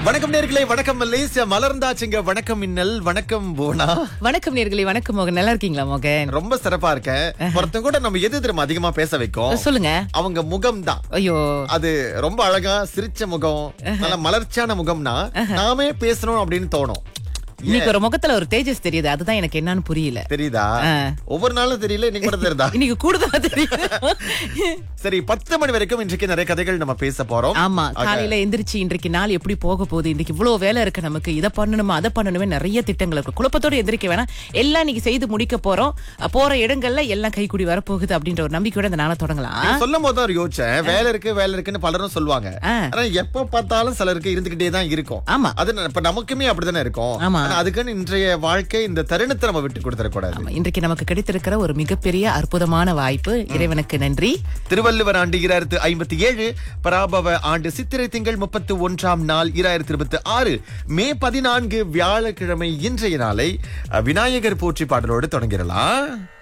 வணக்கம் நேர்களே வணக்கம் மல்லேசியா மலர்ந்தாச்சுங்க வணக்கம் மின்னல் வணக்கம் போனா வணக்கம் நேர்களே வணக்கம் மோகன் நல்லா இருக்கீங்களா மோகன் ரொம்ப சிறப்பா இருக்கேன் ஒருத்தன் கூட நம்ம எது திரும்ப அதிகமா பேச வைக்கும் சொல்லுங்க அவங்க முகம் தான் ஐயோ அது ரொம்ப அழகா சிரிச்ச முகம் நல்ல மலர்ச்சியான முகம்னா நாமே பேசணும் அப்படின்னு தோணும் இன்னைக்கு ஒரு முகத்துல ஒரு தேஜஸ் தெரியுது அதுதான் எனக்கு என்னன்னு புரியல தெரியுதா ஆ. ஒவ்வொரு நாளும் தெரியல இன்னைக்கு கூட தெரியுதா இன்னைக்கு கூடுதலா தெரியுது சரி பத்து மணி வரைக்கும் இன்றைக்கு நிறைய கதைகள் நம்ம பேச போறோம் ஆமா காலையில எந்திரிச்சு இன்றைக்கு நாள் எப்படி போக போகுது இன்னைக்கு இவ்வளவு வேலை இருக்கு நமக்கு இதை பண்ணணுமா அதை பண்ணணுமே நிறைய திட்டங்கள் இருக்கு குழப்பத்தோட எந்திரிக்க வேணாம் எல்லாம் இன்னைக்கு செய்து முடிக்க போறோம் அஹ் போற இடங்கள்ல எல்லாம் கைக்கூடி வரப்போகுது அப்படின்ற ஒரு நம்பிக்கையோட இந்த நாளை தொடங்கலாம் சொல்லும் போது தான் யோசிச்சேன் வேலை இருக்கு வேலை இருக்குன்னு பலரும் சொல்லுவாங்க ஆ. ஆனா எப்ப பார்த்தாலும் சிலருக்கு இருந்துகிட்டே தான் இருக்கும் ஆமா அது ந- இப்ப நமக்குமே அப்படித்தானே இருக்கும் ஆமா. ஆனா அதுக்குன்னு இன்றைய வாழ்க்கை இந்த தருணத்தை நம்ம விட்டு கொடுத்துடக்கூடாது ஆமா, இன்றைக்கு நமக்கு கிடைத்திருக்கிற ஒரு மிகப்பெரிய அற்புதமான வாய்ப்பு இறைவனுக்கு நன்றி திருவள்ளுவர் ஆண்டு இராயிரத்து ஐம்பத்தி ஏழு பராபவ ஆண்டு சித்திரை திங்கள் முப்பத்தி ஒன்றாம் நாள் இராயிரத்தி இருபத்தி ஆறு மே பதினான்கு வியாழக்கிழமை இன்றைய நாளை அஹ், விநாயகர் போற்றி பாடலோடு தொடங்கிடலாம்